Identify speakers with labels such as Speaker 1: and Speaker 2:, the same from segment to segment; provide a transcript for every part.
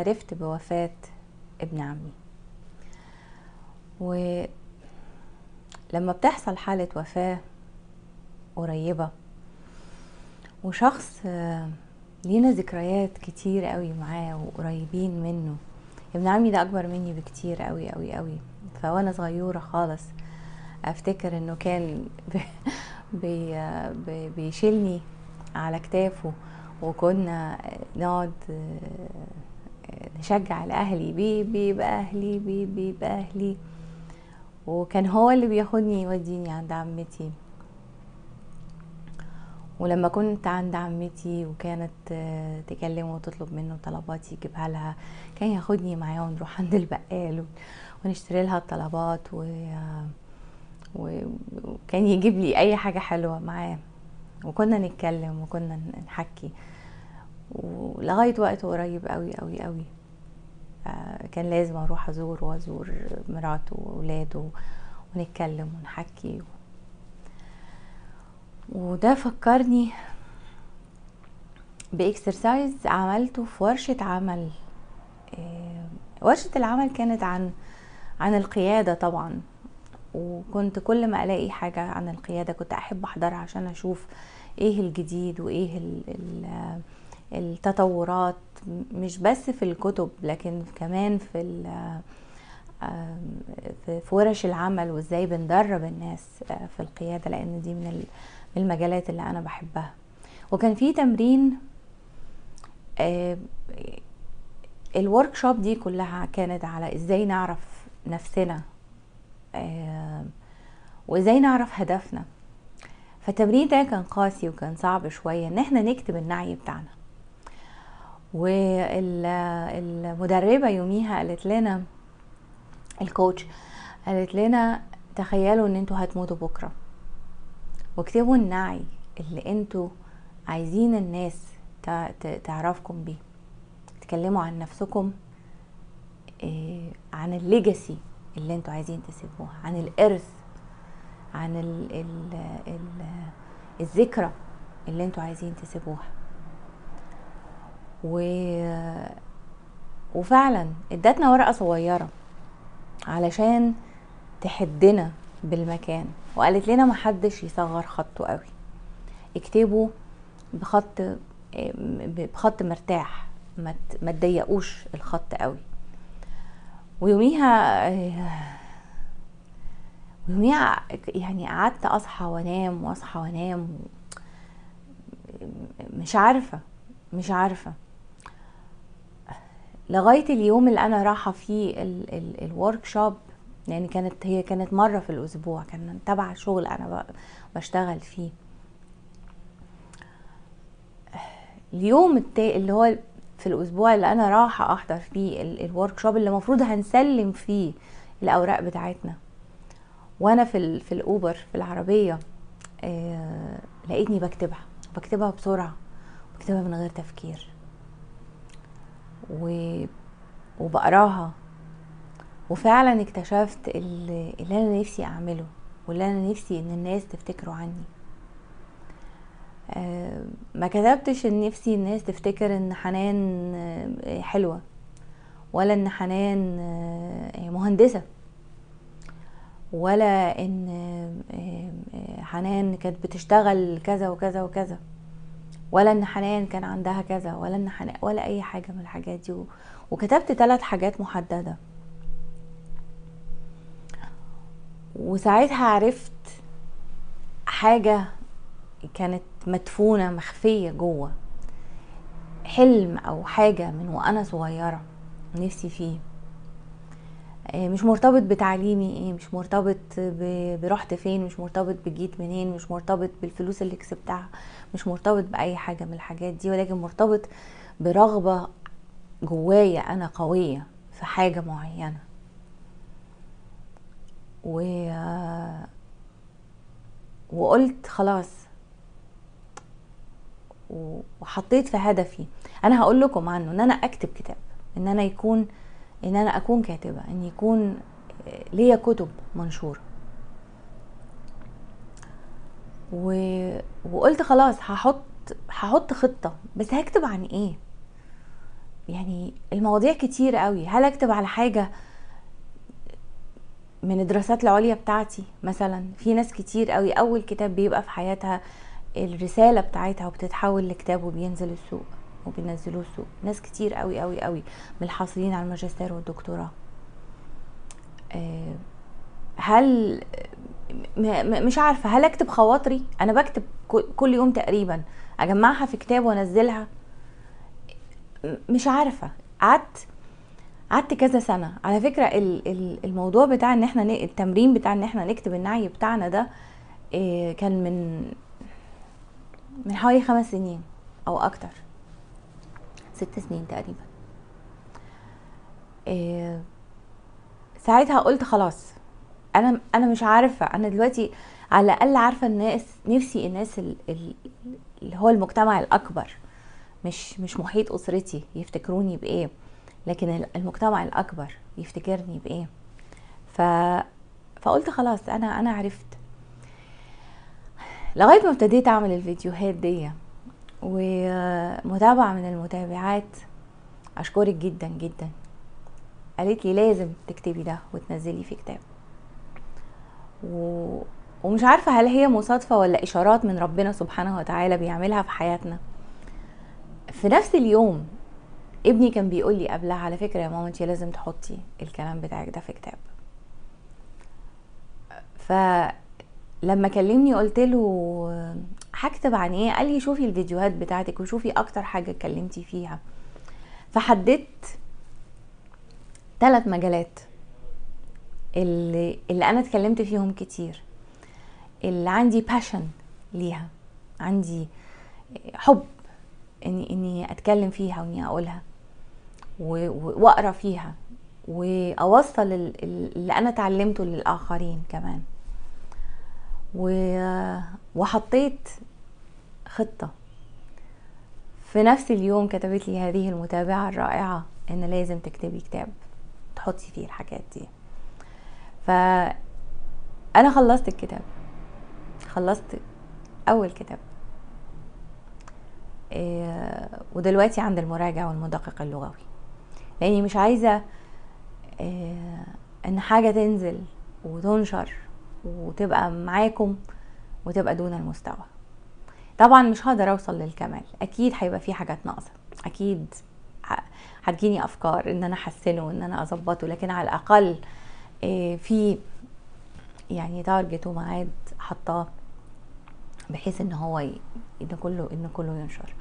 Speaker 1: عرفت بوفاة ابن عمي ولما بتحصل حالة وفاة قريبة وشخص آه، لينا ذكريات كتير قوي معاه وقريبين منه ابن عمي ده اكبر مني بكتير قوي قوي قوي فوانا صغيرة خالص افتكر انه كان بي بي بيشيلني على كتافه وكنا نقعد نشجع الاهلي بي بي باهلي بي بي باهلي وكان هو اللي بياخدني يوديني عند عمتي ولما كنت عند عمتي وكانت تكلمه وتطلب منه طلبات يجيبها لها كان ياخدني معاه ونروح عند البقال ونشتري لها الطلبات و وكان يجيب لي اي حاجه حلوه معاه وكنا نتكلم وكنا نحكي ولغايه وقت قريب قوي قوي قوي كان لازم اروح ازور وازور مراته واولاده ونتكلم ونحكي وده فكرني باكسرسايز عملته في ورشة عمل ورشة العمل كانت عن عن القيادة طبعا وكنت كل ما الاقي حاجة عن القيادة كنت احب احضرها عشان اشوف ايه الجديد وايه ال ال التطورات مش بس في الكتب لكن كمان في في ورش العمل وازاي بندرب الناس في القيادة لان دي من المجالات اللي انا بحبها وكان في تمرين الورك شوب دي كلها كانت على ازاي نعرف نفسنا وازاي نعرف هدفنا فالتمرين ده كان قاسي وكان صعب شوية ان احنا نكتب النعي بتاعنا والمدربة يوميها قالت لنا الكوتش قالت لنا تخيلوا ان انتوا هتموتوا بكرة واكتبوا النعي اللي انتوا عايزين الناس تعرفكم بيه تكلموا عن نفسكم عن الليجاسي اللي انتوا عايزين تسيبوها عن الارث عن ال ال ال الذكرى اللي انتوا عايزين تسيبوها و وفعلا ادتنا ورقه صغيره علشان تحدنا بالمكان وقالت لنا محدش يصغر خطه قوي اكتبوا بخط بخط مرتاح ما تضيقوش الخط قوي ويوميها ويوميها يعني قعدت اصحى وانام واصحى وانام مش عارفه مش عارفه لغايه اليوم اللي انا رايحه فيه الورك شوب يعني كانت هي كانت مره في الاسبوع كان تبع شغل انا بشتغل فيه اليوم التا اللي هو في الاسبوع اللي انا رايحه احضر فيه الورك شوب اللي المفروض هنسلم فيه الاوراق بتاعتنا وانا في في الاوبر في العربيه آه لقيتني بكتبها بكتبها بسرعه بكتبها من غير تفكير و وبقراها وفعلا اكتشفت اللي, اللي انا نفسي اعمله واللي انا نفسي ان الناس تفتكره عني آه ما كتبتش ان نفسي الناس تفتكر ان حنان آه حلوه ولا ان حنان آه مهندسه ولا ان حنان كانت بتشتغل كذا وكذا وكذا ولا ان حنان كان عندها كذا ولا ان حنان ولا اي حاجه من الحاجات دي وكتبت ثلاث حاجات محدده وساعتها عرفت حاجه كانت مدفونه مخفيه جوه حلم او حاجه من وانا صغيره نفسي فيه مش مرتبط بتعليمي ايه مش مرتبط برحت فين مش مرتبط بجيت منين مش مرتبط بالفلوس اللي كسبتها مش مرتبط باي حاجه من الحاجات دي ولكن مرتبط برغبه جوايا انا قويه في حاجه معينه و وقلت خلاص وحطيت في هدفي انا هقول لكم عنه ان انا اكتب كتاب ان انا يكون ان انا اكون كاتبه ان يكون ليا كتب منشوره و... وقلت خلاص هحط هحط خطه بس هكتب عن ايه يعني المواضيع كتير قوي هل اكتب على حاجه من الدراسات العليا بتاعتي مثلا في ناس كتير قوي اول كتاب بيبقى في حياتها الرساله بتاعتها وبتتحول لكتاب وبينزل السوق وبينزلوه السوق ناس كتير قوي قوي قوي من الحاصلين على الماجستير والدكتوراه آه، هل مش عارفه هل اكتب خواطري انا بكتب كل يوم تقريبا اجمعها في كتاب وانزلها مش عارفه قعدت قعدت كذا سنه على فكره الموضوع بتاع ان احنا التمرين بتاع ان احنا نكتب النعي بتاعنا ده آه، كان من من حوالي خمس سنين او اكتر ست سنين تقريبا إيه ساعتها قلت خلاص انا انا مش عارفه انا دلوقتي على الاقل عارفه الناس نفسي الناس اللي هو المجتمع الاكبر مش مش محيط اسرتي يفتكروني بايه لكن المجتمع الاكبر يفتكرني بايه ف فقلت خلاص انا انا عرفت لغايه ما ابتديت اعمل الفيديوهات دي ومتابعه من المتابعات اشكرك جدا جدا قالت لي لازم تكتبي ده وتنزلي في كتاب و... ومش عارفه هل هي مصادفه ولا اشارات من ربنا سبحانه وتعالى بيعملها في حياتنا في نفس اليوم ابني كان بيقول لي قبلها على فكره يا ماما انت لازم تحطي الكلام بتاعك ده في كتاب فلما كلمني قلت له هكتب عن ايه قال لي شوفي الفيديوهات بتاعتك وشوفي اكتر حاجه اتكلمتي فيها فحددت ثلاث مجالات اللي, اللي انا اتكلمت فيهم كتير اللي عندي باشن ليها عندي حب اني اني اتكلم فيها واني اقولها واقرا فيها واوصل اللي انا اتعلمته للاخرين كمان وحطيت خطه في نفس اليوم كتبت لي هذه المتابعه الرائعه ان لازم تكتبي كتاب تحطي فيه الحاجات دي فانا خلصت الكتاب خلصت اول كتاب إيه ودلوقتي عند المراجع والمدقق اللغوي لاني مش عايزه إيه ان حاجه تنزل وتنشر وتبقى معاكم وتبقى دون المستوى طبعا مش هقدر اوصل للكمال اكيد هيبقى في حاجات ناقصه اكيد هتجيني افكار ان انا احسنه وان انا اظبطه لكن على الاقل آه، في يعني تارجت وميعاد حطاه بحيث ان هو ان كله ان كله ينشر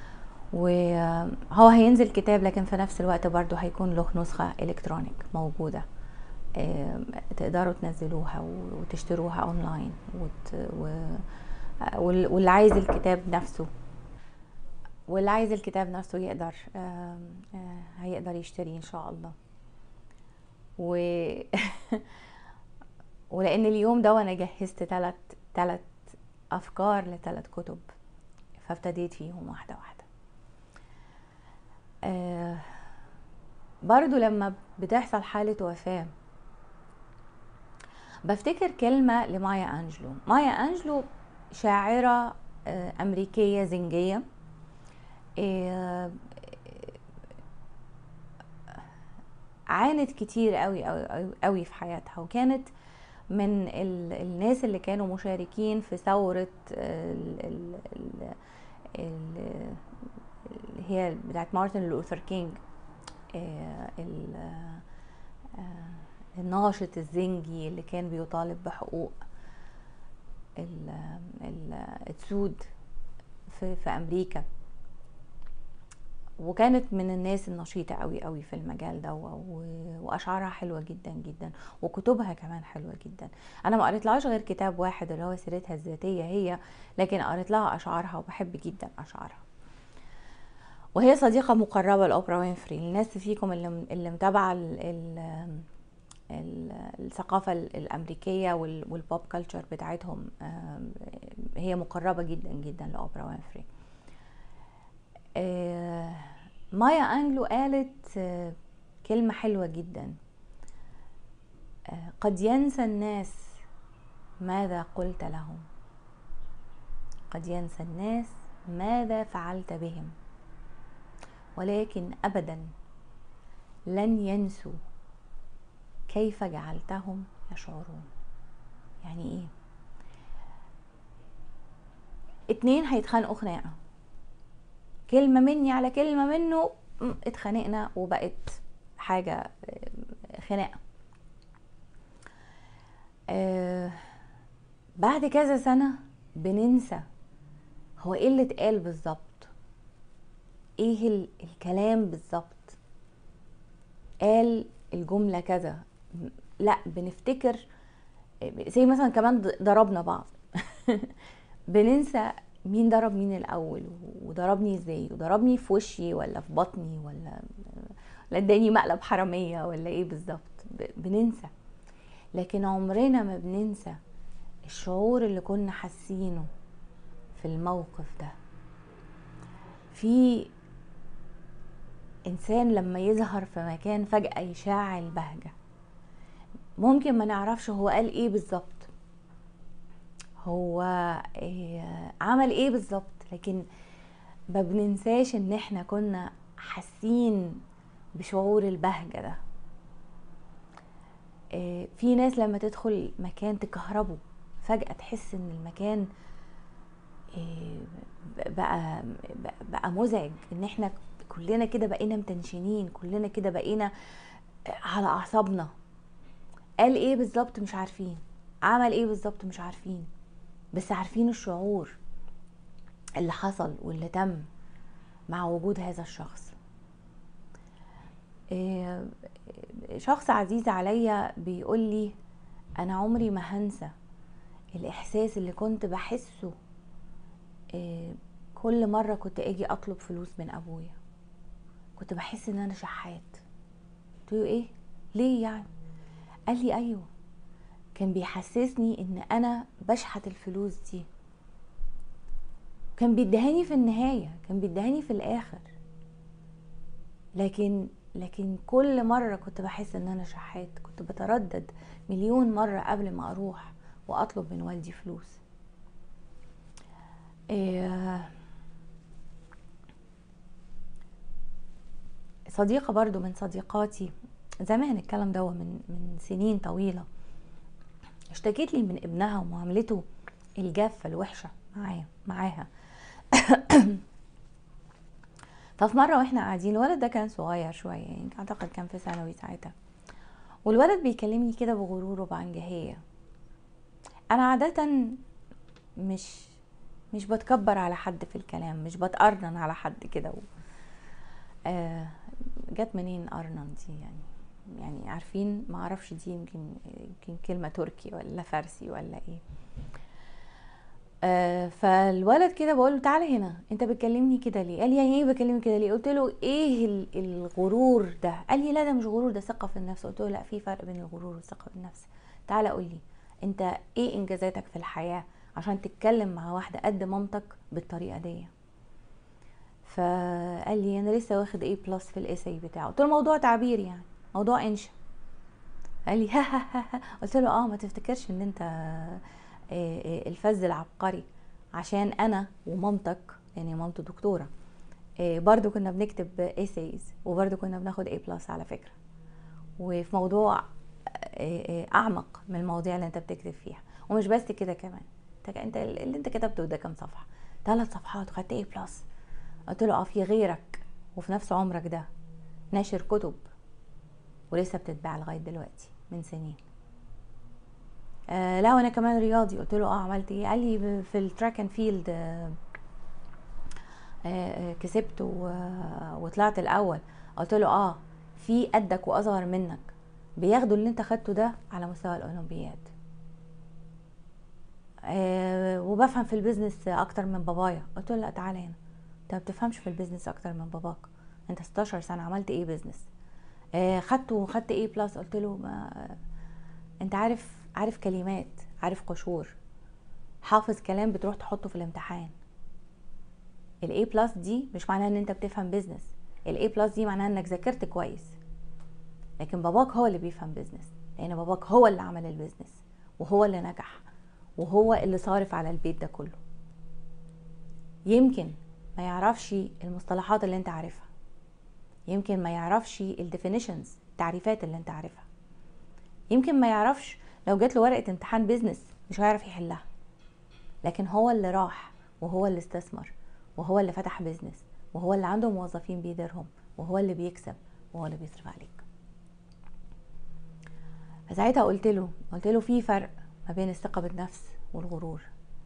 Speaker 1: وهو هينزل كتاب لكن في نفس الوقت برضو هيكون له نسخة الكترونيك موجودة آه، تقدروا تنزلوها وتشتروها اونلاين وت... و... واللي عايز الكتاب نفسه واللي عايز الكتاب نفسه يقدر آه، هيقدر يشتري ان شاء الله و ولان اليوم ده وانا جهزت ثلاث ثلاث افكار لثلاث كتب فابتديت فيهم واحده واحده آه برضو لما بتحصل حالة وفاة بفتكر كلمة لمايا أنجلو مايا أنجلو شاعرة آه أمريكية زنجية آه عانت كتير قوي قوي قوي في حياتها وكانت من ال الناس اللي كانوا مشاركين في ثورة ال ال ال اللي هي بتاعت مارتن لوثر كينج آه، آه، الناشط الزنجي اللي كان بيطالب بحقوق السود في, في امريكا وكانت من الناس النشيطة قوي قوي في المجال ده واشعارها حلوة جدا جدا وكتبها كمان حلوة جدا انا ما قريتلهاش غير كتاب واحد اللي هو سيرتها الذاتية هي لكن قريت لها اشعارها وبحب جدا اشعارها وهي صديقة مقربة لأوبرا وينفري الناس فيكم اللي, اللي متابعة ال ال الثقافة الأمريكية والبوب كلتشر بتاعتهم هي مقربة جدا جدا لأوبرا وينفري آه، مايا أنجلو قالت آه، كلمة حلوة جدا آه، قد ينسى الناس ماذا قلت لهم قد ينسى الناس ماذا فعلت بهم ولكن ابدا لن ينسوا كيف جعلتهم يشعرون يعني ايه اتنين هيتخانقوا خناقه كلمه مني على كلمه منه اتخانقنا وبقت حاجه خناقه آه بعد كذا سنه بننسى هو ايه اللي اتقال بالظبط ايه الكلام بالظبط قال الجمله كذا لا بنفتكر زي مثلا كمان ضربنا بعض بننسى مين ضرب مين الاول وضربني ازاي وضربني في وشي ولا في بطني ولا ولا اداني مقلب حراميه ولا ايه بالظبط بننسى لكن عمرنا ما بننسى الشعور اللي كنا حاسينه في الموقف ده في انسان لما يظهر في مكان فجاه يشعل بهجه ممكن ما نعرفش هو قال ايه بالظبط هو إيه عمل ايه بالظبط لكن ما بننساش ان احنا كنا حاسين بشعور البهجه ده إيه في ناس لما تدخل مكان تكهربه فجاه تحس ان المكان إيه بقى بقى مزعج ان احنا كلنا كده بقينا متنشنين كلنا كده بقينا على اعصابنا قال ايه بالظبط مش عارفين عمل ايه بالظبط مش عارفين بس عارفين الشعور اللي حصل واللي تم مع وجود هذا الشخص شخص عزيز عليا بيقول لي انا عمري ما هنسى الاحساس اللي كنت بحسه كل مرة كنت اجي اطلب فلوس من ابويا كنت بحس ان انا شحات قلت له ايه ليه يعني قال لي ايوه كان بيحسسني ان انا بشحت الفلوس دي كان بيدهاني في النهايه كان بيدهاني في الاخر لكن لكن كل مره كنت بحس ان انا شحات كنت بتردد مليون مره قبل ما اروح واطلب من والدي فلوس إيه صديقه برضو من صديقاتي زمان الكلام ده من من سنين طويله اشتكيت لي من ابنها ومعاملته الجافه الوحشه معايا معاها ففي مره واحنا قاعدين الولد ده كان صغير شويه يعني اعتقد كان في ثانوي ساعتها والولد بيكلمني كده بغرور وبعنجهيه انا عاده مش مش بتكبر على حد في الكلام مش بتقرنن على حد كده و... آه جت منين ارنن دي يعني يعني عارفين ما اعرفش دي يمكن يمكن كلمه تركي ولا فارسي ولا ايه آه فالولد كده بقول له تعالى هنا انت بتكلمني كده ليه قال لي يعني ايه بكلمني كده ليه قلت له ايه الغرور ده قال لي لا ده مش غرور ده ثقه في النفس قلت له لا في فرق بين الغرور والثقه في النفس تعالى قول لي انت ايه انجازاتك في الحياه عشان تتكلم مع واحده قد مامتك بالطريقه دي فقال لي انا لسه واخد ايه بلس في الايساي بتاعه قلت له موضوع تعبير يعني موضوع انشا قال لي ها ها ها قلت له اه ما تفتكرش ان انت الفز العبقري عشان انا ومامتك يعني مامته دكتوره برضو كنا بنكتب ايسايز وبرضو كنا بناخد اي بلس على فكره وفي موضوع اعمق من المواضيع اللي انت بتكتب فيها ومش بس كده كمان انت اللي انت كتبته ده كام صفحه ثلاث صفحات وخدت اي بلس قلت له اه في غيرك وفي نفس عمرك ده ناشر كتب ولسه بتتباع لغايه دلوقتي من سنين آه لا وانا كمان رياضي قلت له اه عملت ايه قال لي في التراك اند فيلد آه آه كسبت وطلعت الاول قلت له اه في قدك واصغر منك بياخدوا اللي انت خدته ده على مستوى الاولمبياد آه وبفهم في البيزنس اكتر من بابايا قلت له لا تعالى هنا انت ما بتفهمش في البيزنس اكتر من باباك انت 16 سنه عملت ايه بيزنس آه خدته وخدت ايه بلس قلت له ما انت عارف عارف كلمات عارف قشور حافظ كلام بتروح تحطه في الامتحان الاي بلس دي مش معناها ان انت بتفهم بيزنس الاي بلس دي معناها انك ذاكرت كويس لكن باباك هو اللي بيفهم بيزنس لان باباك هو اللي عمل البيزنس وهو اللي نجح وهو اللي صارف على البيت ده كله يمكن ما يعرفش المصطلحات اللي انت عارفها يمكن ما يعرفش الديفينيشنز التعريفات اللي انت عارفها يمكن ما يعرفش لو جات له ورقه امتحان بيزنس مش هيعرف يحلها لكن هو اللي راح وهو اللي استثمر وهو اللي فتح بيزنس وهو اللي عنده موظفين بيديرهم وهو اللي بيكسب وهو اللي بيصرف عليك فساعتها قلت له قلت له في فرق ما بين الثقه بالنفس والغرور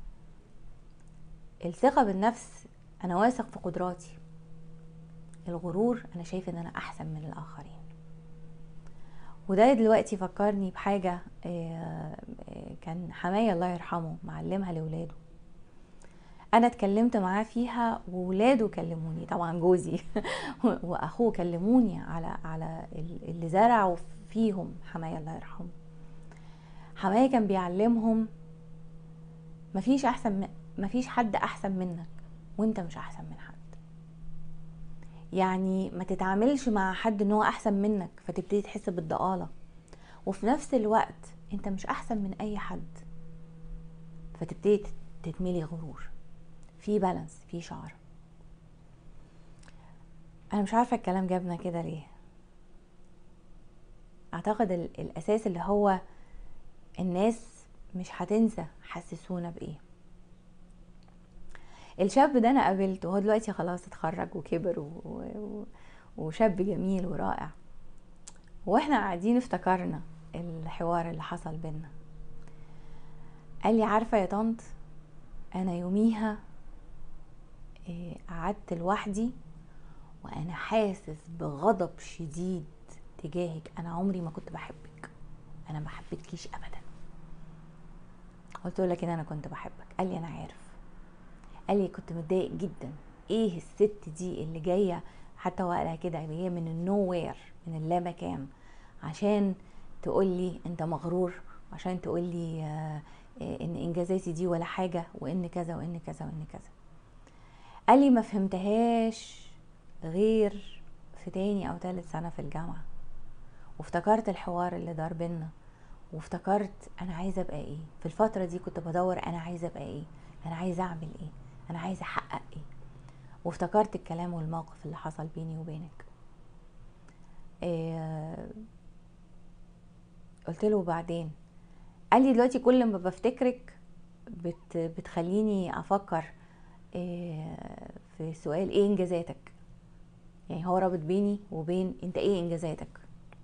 Speaker 1: الثقه بالنفس انا واثق في قدراتي الغرور انا شايف ان انا احسن من الاخرين وده دلوقتي فكرني بحاجة آه، آه، كان حماية الله يرحمه معلمها لولاده انا اتكلمت معاه فيها وولاده كلموني طبعا جوزي واخوه كلموني على على اللي زرعوا فيهم حماية الله يرحمه حماية كان بيعلمهم مفيش احسن مفيش حد احسن منك وانت مش احسن من حد يعني ما تتعاملش مع حد ان هو احسن منك فتبتدي تحس بالضآلة وفي نفس الوقت انت مش احسن من اي حد فتبتدي تتملي غرور في بالانس في شعر انا مش عارفه الكلام جابنا كده ليه اعتقد الاساس اللي هو الناس مش هتنسى حسسونا بايه الشاب ده انا قابلته هو دلوقتي خلاص اتخرج وكبر و... و... وشاب جميل ورائع واحنا قاعدين افتكرنا الحوار اللي حصل بينا قال لي عارفه يا طنط انا يوميها آه، قعدت لوحدي وانا حاسس بغضب شديد تجاهك انا عمري ما كنت بحبك انا ما حبيتكيش ابدا قلت له لكن انا كنت بحبك قال لي انا عارف قال لي كنت متضايق جدا ايه الست دي اللي جايه حتى هو قالها كده هي من النو وير من اللامكان عشان تقول لي انت مغرور عشان تقول لي آه ان انجازاتي دي ولا حاجه وان كذا وان كذا وان كذا قال لي ما فهمتهاش غير في تاني او تالت سنه في الجامعه وافتكرت الحوار اللي دار بينا وافتكرت انا عايزه ابقى ايه في الفتره دي كنت بدور انا عايزه ابقى ايه انا عايزه اعمل ايه انا عايزه احقق ايه وافتكرت الكلام والموقف اللي حصل بيني وبينك إيه قلت له بعدين قال لي دلوقتي كل ما بفتكرك بت بتخليني افكر إيه في سؤال ايه انجازاتك يعني هو رابط بيني وبين انت ايه انجازاتك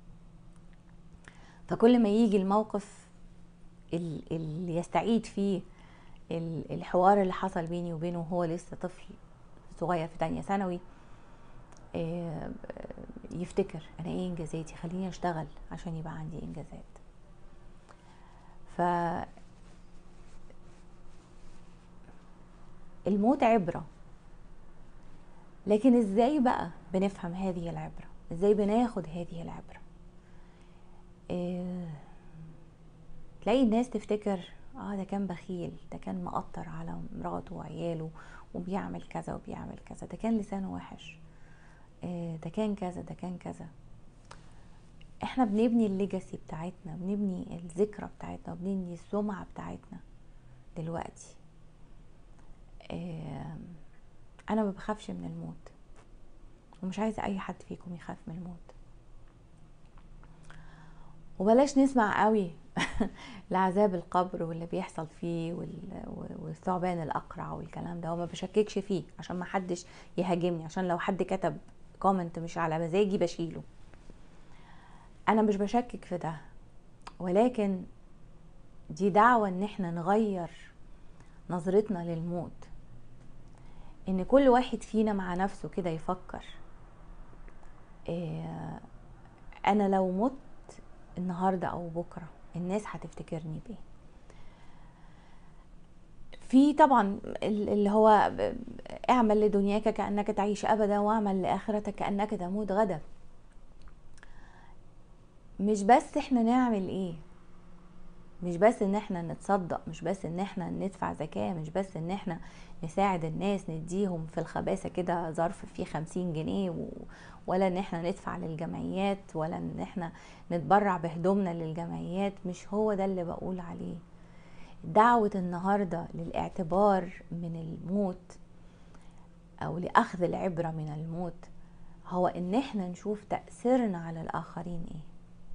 Speaker 1: فكل ما يجي الموقف اللي يستعيد فيه الحوار اللي حصل بيني وبينه وهو لسه طفل صغير في تانية ثانوي آه، يفتكر انا ايه انجازاتي خليني اشتغل عشان يبقى عندي انجازات ف الموت عبره لكن ازاي بقى بنفهم هذه العبره ازاي بناخد هذه العبره إيه تلاقي الناس تفتكر اه ده كان بخيل ده كان مقطر على مراته وعياله وبيعمل كذا وبيعمل كذا ده كان لسانه وحش آه ده كان كذا ده كان كذا احنا بنبني الليجاسي بتاعتنا بنبني الذكرى بتاعتنا بنبني السمعة بتاعتنا دلوقتي آه انا ما بخافش من الموت ومش عايزه اي حد فيكم يخاف من الموت وبلاش نسمع قوي لعذاب القبر واللي بيحصل فيه والثعبان الاقرع والكلام ده وما بشككش فيه عشان ما حدش يهاجمني عشان لو حد كتب كومنت مش على مزاجي بشيله انا مش بشكك في ده ولكن دي دعوة ان احنا نغير نظرتنا للموت ان كل واحد فينا مع نفسه كده يفكر إيه انا لو مت النهارده او بكره الناس هتفتكرني بيه في طبعا اللي هو اعمل لدنياك كانك تعيش ابدا واعمل لاخرتك كانك تموت غدا مش بس احنا نعمل ايه مش بس ان احنا نتصدق مش بس ان احنا ندفع زكاة مش بس ان احنا نساعد الناس نديهم في الخباثة كده ظرف فيه خمسين جنيه و... ولا ان احنا ندفع للجمعيات ولا ان احنا نتبرع بهدومنا للجمعيات مش هو ده اللي بقول عليه دعوة النهاردة للاعتبار من الموت او لاخذ العبرة من الموت هو ان احنا نشوف تأثيرنا على الاخرين ايه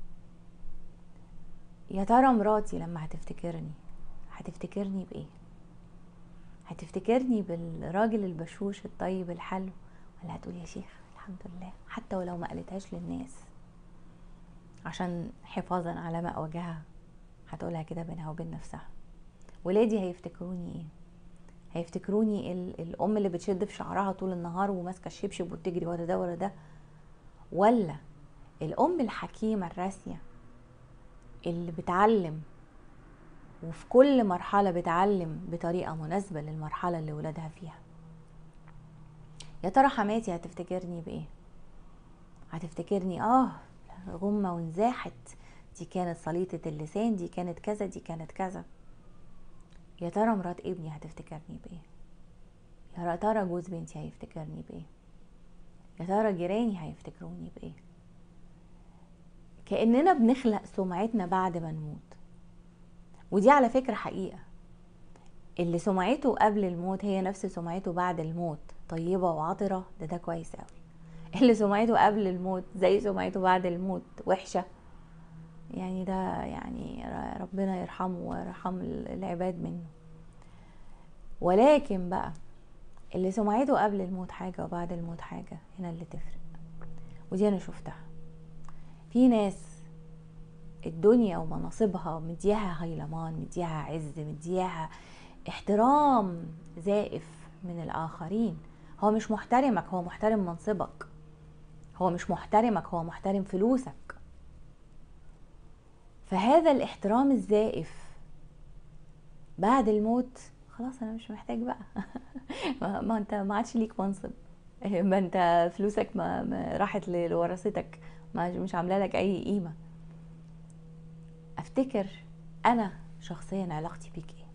Speaker 1: يا ترى مراتي لما هتفتكرني هتفتكرني بايه هتفتكرني بالراجل البشوش الطيب الحلو ولا هتقول يا شيخ الحمد لله حتى ولو ما قالتهاش للناس عشان حفاظا على مأوجها هتقولها كده بينها وبين نفسها ولادي هيفتكروني ايه هيفتكروني ال- الام اللي بتشد في شعرها طول النهار وماسكه الشبشب وبتجري ورا ده ورا ده ولا الام الحكيمه الراسيه اللي بتعلم وفي كل مرحله بتعلم بطريقه مناسبه للمرحله اللي ولادها فيها يا ترى حماتي هتفتكرني بايه هتفتكرني اه غمة وانزاحت دي كانت صليطة اللسان دي كانت كذا دي كانت كذا يا ترى مرات ابني هتفتكرني بايه يا ترى جوز بنتي هيفتكرني بايه يا ترى جيراني هيفتكروني بايه كاننا بنخلق سمعتنا بعد ما نموت ودي على فكره حقيقه اللي سمعته قبل الموت هي نفس سمعته بعد الموت طيبه وعطره ده ده كويس قوي اللي سمعته قبل الموت زي سمعته بعد الموت وحشه يعني ده يعني ربنا يرحمه ويرحم العباد منه ولكن بقى اللي سمعته قبل الموت حاجة وبعد الموت حاجة هنا اللي تفرق ودي أنا شفتها في ناس الدنيا ومناصبها مدياها هيلمان مدياها عز مدياها احترام زائف من الآخرين هو مش محترمك هو محترم منصبك هو مش محترمك هو محترم فلوسك فهذا الاحترام الزائف بعد الموت خلاص انا مش محتاج بقى ما, ما انت ما عادش ليك منصب ما انت فلوسك ما, ما راحت لورثتك ما مش عامله لك اي قيمه افتكر انا شخصيا علاقتي بيك ايه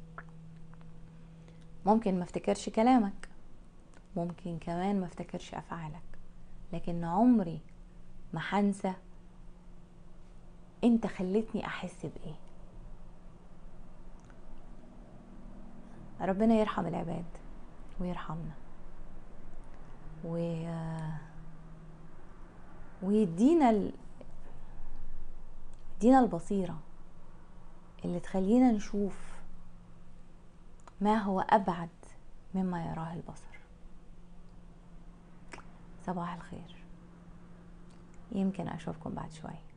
Speaker 1: ممكن ما افتكرش كلامك ممكن كمان ما افتكرش افعالك لكن عمري ما هنسى انت خلتني احس بايه ربنا يرحم العباد ويرحمنا و ويدينا ال... يدينا البصيرة اللي تخلينا نشوف ما هو أبعد مما يراه البصر صباح الخير يمكن أشوفكم بعد شويه